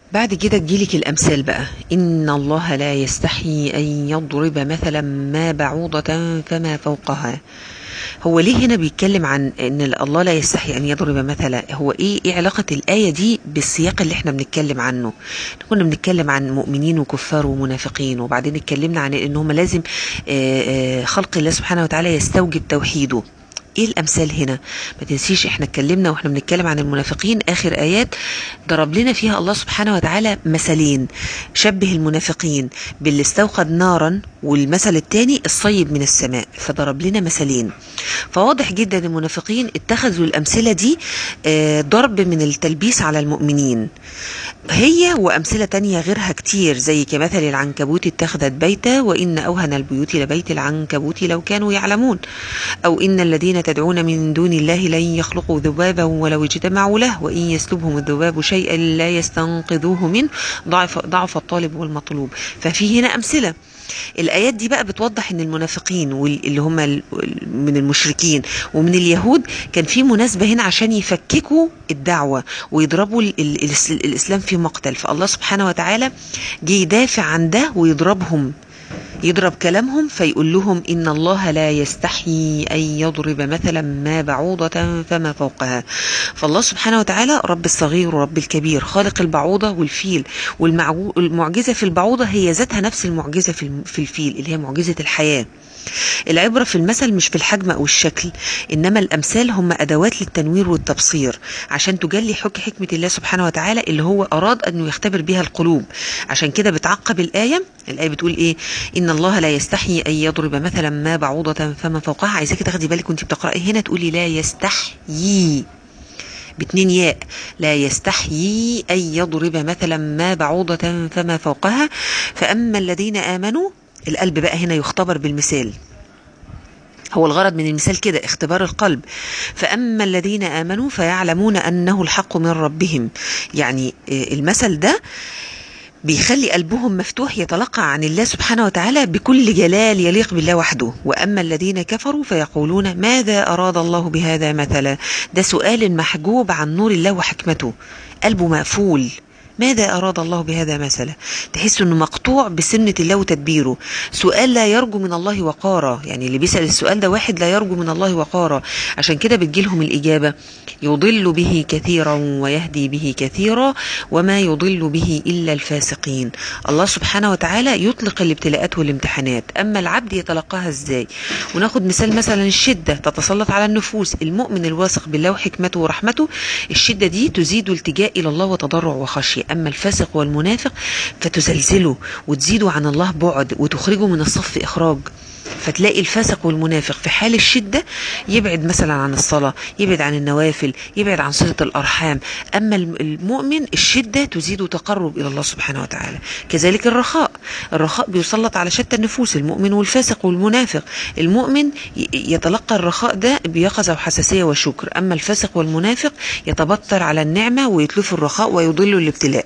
بعد كده تجيلك الأمثال بقى إن الله لا يستحي أن يضرب مثلا ما بعوضة فما فوقها هو ليه هنا بيتكلم عن ان الله لا يستحي ان يضرب مثلا هو ايه ايه علاقه الايه دي بالسياق اللي احنا بنتكلم عنه كنا بنتكلم عن مؤمنين وكفار ومنافقين وبعدين اتكلمنا عن ان هم لازم آه، آه، خلق الله سبحانه وتعالى يستوجب توحيده ايه الامثال هنا ما تنسيش احنا اتكلمنا واحنا بنتكلم عن المنافقين اخر ايات ضرب لنا فيها الله سبحانه وتعالى مثلين شبه المنافقين باللي استوقد نارا والمثل الثاني الصيب من السماء فضرب لنا مثلين فواضح جدا المنافقين اتخذوا الامثله دي آه، ضرب من التلبيس على المؤمنين هي وامثله تانية غيرها كتير زي كمثل العنكبوت اتخذت بيتا وان اوهن البيوت لبيت العنكبوت لو كانوا يعلمون او ان الذين تدعون من دون الله لن يخلقوا ذبابا ولو اجتمعوا له وان يسلبهم الذباب شيئا لا يستنقذوه منه ضعف ضعف الطالب والمطلوب ففي هنا امثله الايات دي بقى بتوضح ان المنافقين واللي هم ال- من المشركين ومن اليهود كان في مناسبه هنا عشان يفككوا الدعوه ويضربوا ال- ال- الإس- الاسلام في مقتل فالله سبحانه وتعالى جه يدافع عن ده ويضربهم يضرب كلامهم فيقول لهم إن الله لا يستحيي أن يضرب مثلا ما بعوضة فما فوقها فالله سبحانه وتعالى رب الصغير ورب الكبير خالق البعوضة والفيل والمعجزة في البعوضة هي ذاتها نفس المعجزة في الم- في الفيل اللي هي معجزة الحياة العبرة في المثل مش في الحجم أو الشكل إنما الأمثال هم أدوات للتنوير والتبصير عشان تجلي حك حكمة الله سبحانه وتعالى اللي هو أراد أنه يختبر بها القلوب عشان كده بتعقب الآية الآية بتقول إيه إن الله لا يستحي أن يضرب مثلا ما بعوضة فما فوقها عايزاكي تاخدي بالك وانت بتقرأي هنا تقولي لا يستحيي باتنين ياء لا يستحيي أن يضرب مثلا ما بعوضة فما فوقها فأما الذين آمنوا القلب بقى هنا يختبر بالمثال هو الغرض من المثال كده اختبار القلب فأما الذين آمنوا فيعلمون أنه الحق من ربهم يعني آه، المثل ده بيخلي قلبهم مفتوح يتلقى عن الله سبحانه وتعالى بكل جلال يليق بالله وحده وأما الذين كفروا فيقولون ماذا أراد الله بهذا مثلا ده سؤال محجوب عن نور الله وحكمته قلبه مقفول ماذا أراد الله بهذا مثلا تحس أنه مقطوع بسنة الله وتدبيره سؤال لا يرجو من الله وقارا يعني اللي بيسأل السؤال ده واحد لا يرجو من الله وقارا عشان كده بتجيلهم الإجابة يضل به كثيرا ويهدي به كثيرا وما يضل به إلا الفاسقين الله سبحانه وتعالى يطلق الابتلاءات والامتحانات أما العبد يتلقاها إزاي وناخد مثال مثلا الشدة تتسلط على النفوس المؤمن الواثق بالله وحكمته ورحمته الشدة دي تزيد التجاء إلى الله وتضرع وخشية أما الفاسق والمنافق فتزلزله وتزيده عن الله بعد وتخرجه من الصف إخراج فتلاقي الفاسق والمنافق في حال الشدة يبعد مثلا عن الصلاة يبعد عن النوافل يبعد عن صلة الأرحام أما الم- المؤمن الشدة تزيد تقرب إلى الله سبحانه وتعالى كذلك الرخاء الرخاء بيسلط على شتى النفوس المؤمن والفاسق والمنافق المؤمن ي- يتلقى الرخاء ده بيقظة وحساسية وشكر أما الفاسق والمنافق يتبطر على النعمة ويتلف الرخاء ويضل الابتلاء